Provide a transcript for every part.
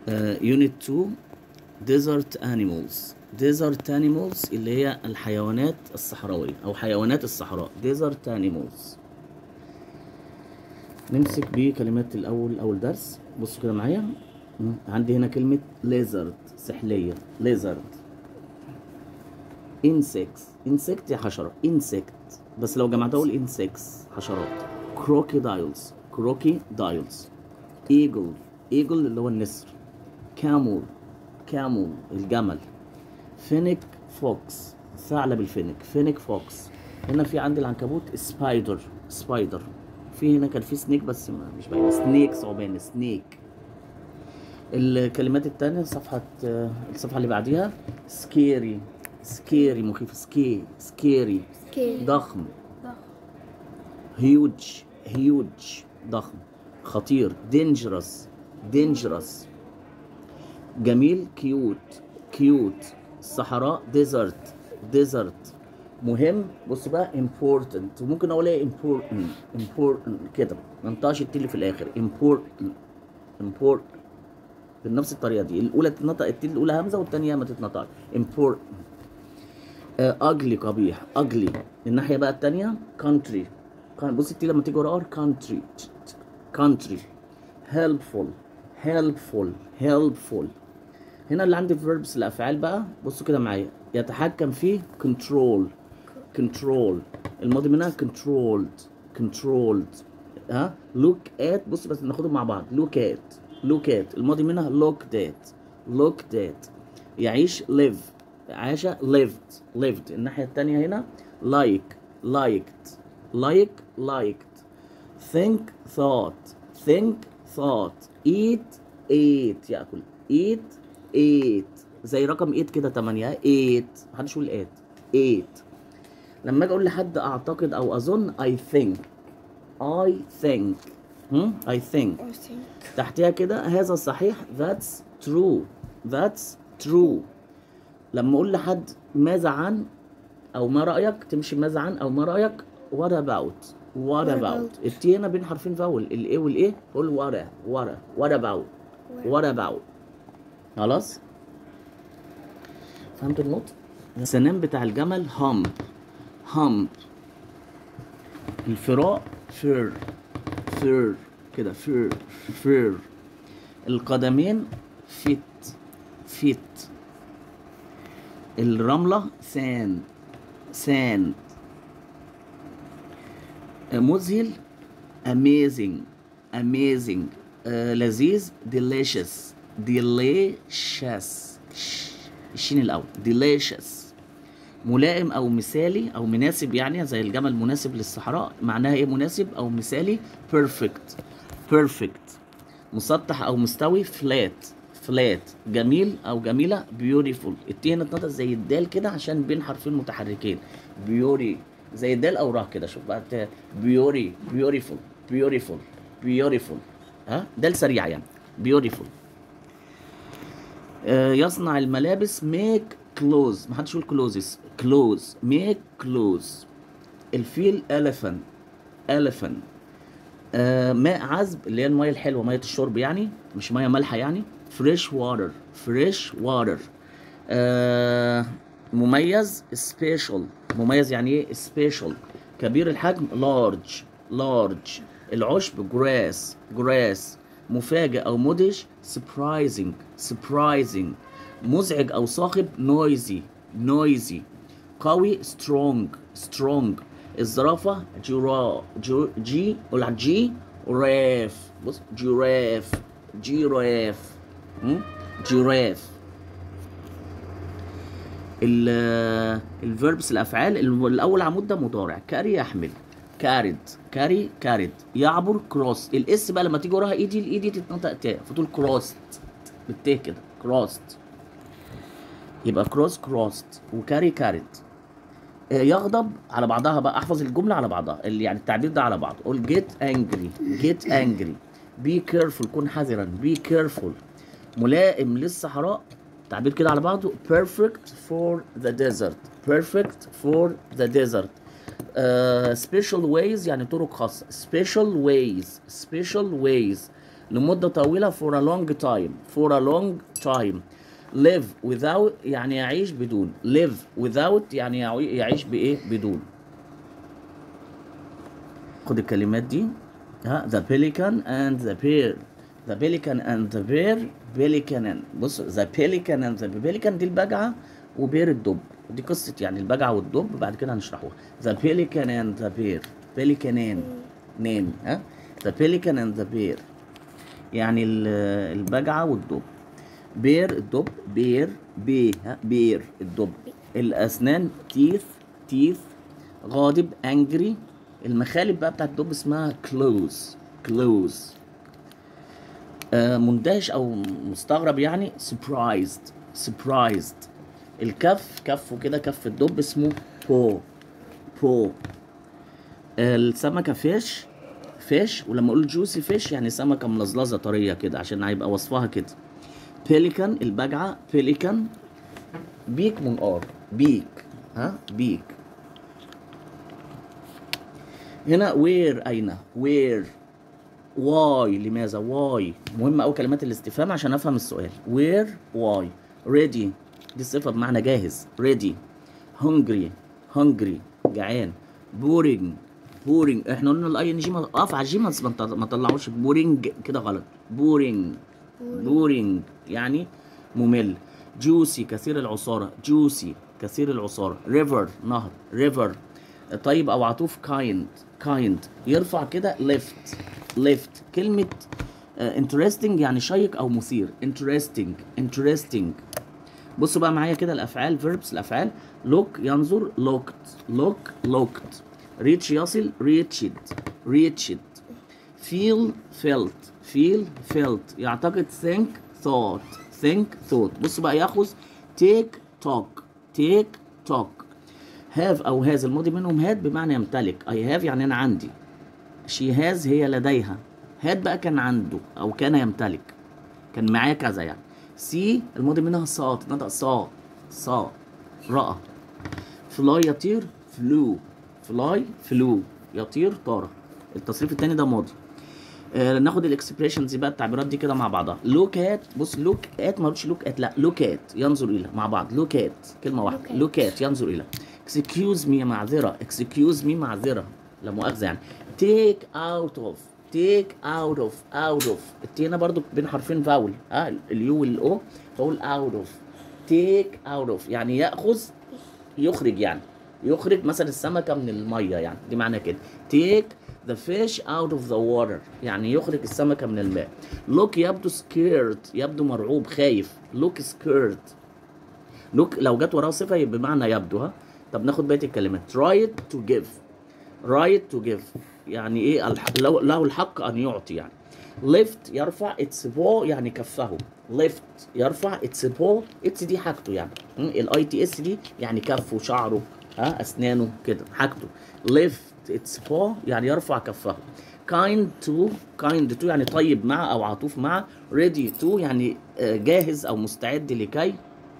يونت 2 desert animals desert animals اللي هي الحيوانات الصحراوية أو حيوانات الصحراء desert animals نمسك بكلمات الأول أول درس بصوا كده معايا مم. عندي هنا كلمة lizard سحلية lizard insects insect يا حشرة insect بس لو جمعتها أقول insects حشرات crocodiles crocodiles eagle eagle اللي هو النسر camel camel الجمل فينيك فوكس ثعلب الفينيك فينيك فوكس هنا في عندي العنكبوت سبايدر سبايدر في هنا كان في سنيك بس ما مش باين سنيك صعبان سنيك الكلمات التانية صفحة آه، الصفحة اللي بعديها سكيري سكيري مخيف سكي سكيري سكيري. ضخم ضخم. هيوج هيوج ضخم خطير دينجرس دينجرس جميل كيوت كيوت الصحراء ديزرت ديزرت مهم بص بقى important وممكن اقول ايه important important كده ما انطقش التي اللي في الاخر important important بنفس الطريقه دي الاولى تتنطق التي الاولى همزه والثانيه ما تتنطقش important اجلي قبيح اجلي الناحيه بقى الثانيه country كان- بص التي لما تيجي ورا ار country country helpful helpful helpful هنا اللي عندي verbs الافعال بقى بصوا كده معايا يتحكم فيه control control الماضي منها controlled controlled ها look at بص بس ناخدهم مع بعض look at look at الماضي منها looked at looked at يعيش live عاش lived lived الناحية التانية هنا like liked like liked think thought think thought eat ate ياكل eat ate زي رقم 8 كده 8 8 محدش يقول 8 8 لما اجي اقول لحد اعتقد او اظن I think I think هم I think I think. تحتها كده هذا صحيح that's true that's true لما اقول لحد ماذا عن او ما رايك تمشي ماذا عن او ما رايك what about what What about about. التي هنا بين حرفين فاول الايه والايه قول ورا ورا what about what about خلاص فهمت النطق السنان بتاع الجمل هم هم الفراء فر فر كده فر فر القدمين فيت فيت الرملة سان سان مذهل amazing amazing آه لذيذ delicious delicious الشين الأول delicious ملائم او مثالي او مناسب يعني زي الجمل مناسب للصحراء معناها ايه مناسب او مثالي perfect perfect مسطح او مستوي flat flat جميل او جميله beautiful التي هنا اتنطق زي الدال كده عشان بين حرفين متحركين beauty زي الدال او راء كده شوف بقى الت- beauty beautiful beautiful beautiful ها دال سريع يعني beautiful آه، يصنع الملابس ميك كلوز ما حدش يقول كلوزز كلوز ميك كلوز الفيل اليفان اليفان آه ماء عذب اللي هي الميه الحلوه ميه الشرب يعني مش ميه مالحه يعني فريش واتر فريش واتر آه مميز سبيشال مميز يعني ايه سبيشال كبير الحجم لارج لارج العشب جراس جراس مفاجئ او مدهش surprising surprising مزعج او صاخب noisy noisy قوي strong strong الزرافة جرا جو جي ولا جي راف بص جراف جيراف م? جيراف ال الفيربس الافعال ال- الاول عمود ده مضارع كاري يحمل كارد كاري كارد يعبر كروس الاس بقى لما تيجي وراها ايدي الايدي تتنطق تاء فتقول كروست بالتاء كده كروست يبقى كروس كروست وكاري كارد آه، يغضب على بعضها بقى احفظ الجمله على بعضها اللي يعني التعبير ده على بعضه قول جيت انجري جيت انجري بي كيرفول كن حذرا بي كيرفول ملائم للصحراء تعبير كده على بعضه perfect for the desert perfect for the desert uh, special ways يعني طرق خاصة special ways special ways لمده طويله for a long time for a long time live without يعني يعيش بدون live without يعني يعي- يعيش بايه بدون خد الكلمات دي ها the pelican and the bear the pelican and the bear pelican and بص the pelican and the pelican دي البجعة وبير الدب دي قصة يعني البجعة والدب بعد كده هنشرحوها the pelican and the bear pelicanان نان ها the pelican and the bear يعني ال- البجعة والدب بير الدب بير بي ها بير الدب الأسنان تيث تيث غاضب انجري المخالب بقى بتاعت الدب اسمها كلوز كلوز آه مندهش او مستغرب يعني surprised surprised الكف كفه كده كف الدب اسمه بو بو السمكة فيش فيش ولما اقول جوسي فيش يعني سمكة ملزلزة طرية كده عشان هيبقى وصفها كده بيليكان البجعة بيليكان بيك منقار بيك ها بيك هنا وير أين وير واي لماذا واي مهم أوي كلمات الاستفهام عشان أفهم السؤال وير واي ready دي صفة بمعنى جاهز ready hungry hungry جعان boring boring احنا قلنا الاي ان جي اقف على الجي ما ما تط- ما طلعوش boring كده غلط boring boring يعني ممل juicy كثير العصارة juicy كثير العصارة river نهر river طيب او عطوف kind kind يرفع كده lift lift كلمة آه، interesting يعني شيق او مثير interesting interesting بصوا بقى معايا كده الافعال verbs الافعال look ينظر looked look looked reach يصل reached reached feel felt feel felt يعتقد think thought think thought بصوا بقى ياخذ take talk take talk have او has الماضي منهم had بمعنى يمتلك I have يعني انا عندي she has هي لديها had بقى كان عنده او كان يمتلك كان معاه كذا يعني سي الماضي منها صا تنطق صا صا رأى فلاي يطير فلو فلاي فلو يطير طار التصريف التاني ده ماضي آه ناخد الاكسبريشنز بقى التعبيرات دي كده مع بعضها لوك ات بص لوك ات ما قلتش لوك ات لا لوك ات ينظر الى مع بعض لوك ات كلمه واحده Look at. لوك ات ينظر الى اكسكيوز مي معذره اكسكيوز مي معذره لا مؤاخذه يعني تيك اوت اوف تيك اوت اوف اوت اوف التي هنا برضو بين حرفين فاول اه اليو والاو فاقول اوت اوف تيك اوت اوف يعني ياخذ يخرج يعني يخرج مثلا السمكه من الميه يعني دي معنى كده take the fish out of the water يعني يخرج السمكه من الماء look يبدو scared يبدو مرعوب خايف look scared look لو جت وراه صفه يبقى بمعنى يبدو ها طب ناخد بقيه الكلمات right to give right to give يعني ايه الح... له له الحق ان يعطي يعني lift يرفع its paw يعني كفه lift يرفع its paw its دي حاجته يعني الاي تي اس دي يعني كفه شعره ها اسنانه كده حاجته lift its paw يعني يرفع كفه kind to kind to يعني طيب مع او عطوف مع ready to يعني آه، جاهز او مستعد لكي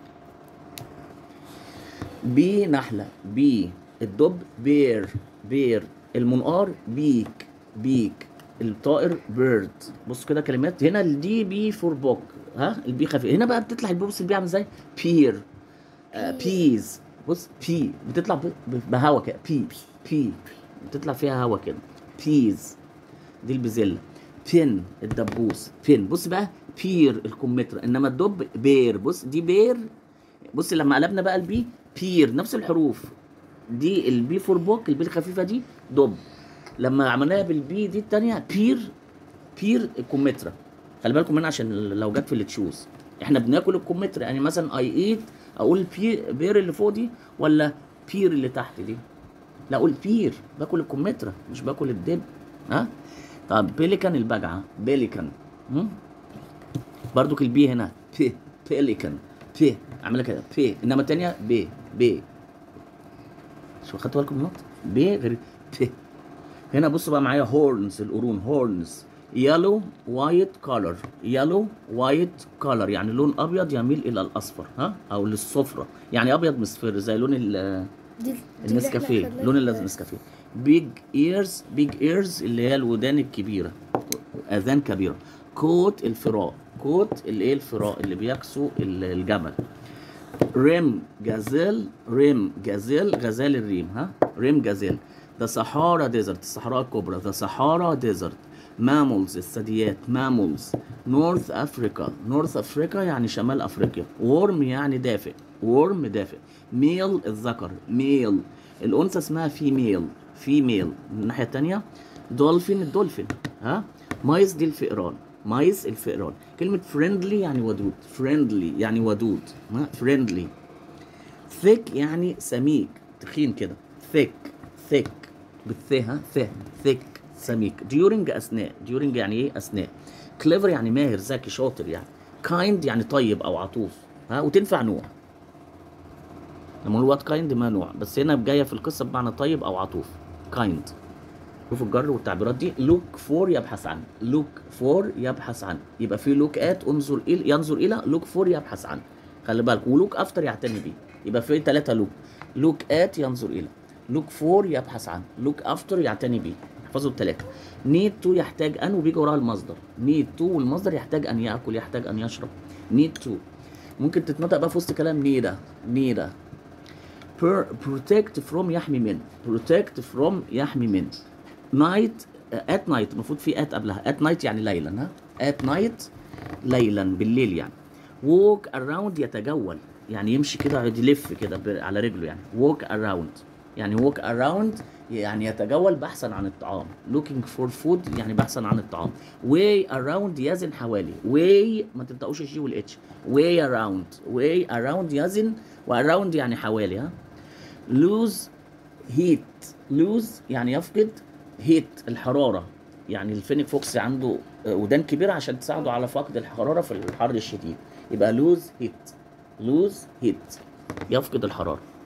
بي نحلة بي الدب بير بير المنقار بيك بيك الطائر بيرد بص كده كلمات هنا الدي بي فور بوك ها البي خفيف هنا بقى بتطلع البي بص البي عامل ازاي بير آه بيز بص بي بتطلع ب- ب- بهوا كده بي بي بتطلع فيها هوا كده بيز دي البزلة بين الدبوس بين بص بقى بير الكمثرى انما الدب بير بص دي بير بص لما قلبنا بقى البي بير نفس الحروف دي البي فور بوك البي الخفيفه دي دب لما عملناها بالبي دي التانية بير بير الكمثرى خلي بالكم منها عشان لو جت في اللي تشوز احنا بناكل الكمثرى يعني مثلا اي ايت اقول بي بير اللي فوق دي ولا بير اللي تحت دي لا اقول بير باكل الكمثرى مش باكل الدب ها طب بيليكان البجعه بيليكان هم؟ برضو البي هنا بي بيليكان بي اعملها كده بي انما الثانيه بي بي شو خدتوا بالكم من النقطه بي غير بي هنا بصوا بقى معايا هورنز القرون هورنز يالو وايت كولر يالو وايت كولر يعني لون ابيض يميل الى الاصفر ها او للصفرة يعني ابيض مصفر زي لون ال- دي دي النسكافيه اللي إحنا لون خدناها في- النسكافيه بيج ايرز بيج ايرز اللي هي الودان الكبيره اذان كبيره كوت الفراء كوت الايه الفراء اللي بيكسو ال- الجمل ريم جازيل ريم جازيل غزال الريم ها ريم جازيل ذا صحارى ديزرت الصحراء الكبرى ذا صحارى ديزرت مامولز الثدييات مامولز نورث افريكا نورث افريكا يعني شمال افريقيا وورم يعني دافئ وورم دافئ ميل الذكر ميل الانثى اسمها فيميل فيميل من الناحيه الثانيه دولفين الدولفين ها مايس دي الفئران مايس الفئران كلمة فريندلي يعني ودود فريندلي يعني ودود ما فريندلي ثيك يعني سميك تخين كده ثيك ثيك بالث ها ث ثيك سميك during اثناء during يعني ايه اثناء كليفر يعني ماهر ذكي شاطر يعني كايند يعني طيب او عطوف ها وتنفع نوع لما نقول وات كايند ما نوع بس هنا جايه في القصه بمعنى طيب او عطوف كايند شوف الجر والتعبيرات دي لوك فور يبحث عن لوك فور يبحث عن يبقى في لوك ات انظر الى ينظر الى لوك فور يبحث عن خلي بالك ولوك افتر يعتني بيه يبقى في ثلاثه لوك لوك ات ينظر الى لوك فور يبحث عن لوك افتر يعتني بيه احفظوا الثلاثه نيد تو يحتاج ان وبيجي وراها المصدر نيد تو والمصدر يحتاج ان ياكل يحتاج ان يشرب نيد تو ممكن تتنطق بقى في وسط كلام نيدا نيدا protect from يحمي من protect from يحمي من night at night المفروض في at قبلها at night يعني ليلا ها at night ليلا بالليل يعني walk around يتجول يعني يمشي كده يقعد يلف كده ب- على رجله يعني walk around يعني walk around يعني يتجول بحثا عن الطعام looking for food يعني بحثا عن الطعام way around يزن حوالي way ما تنطقوش الجي والاتش way around way around يزن واراوند يعني حوالي ها lose heat lose يعني يفقد هيت الحرارة يعني الفينيك فوكس عنده آه، ودان كبيرة عشان تساعده على فقد الحرارة في الحر الشديد يبقى lose heat lose heat يفقد الحرارة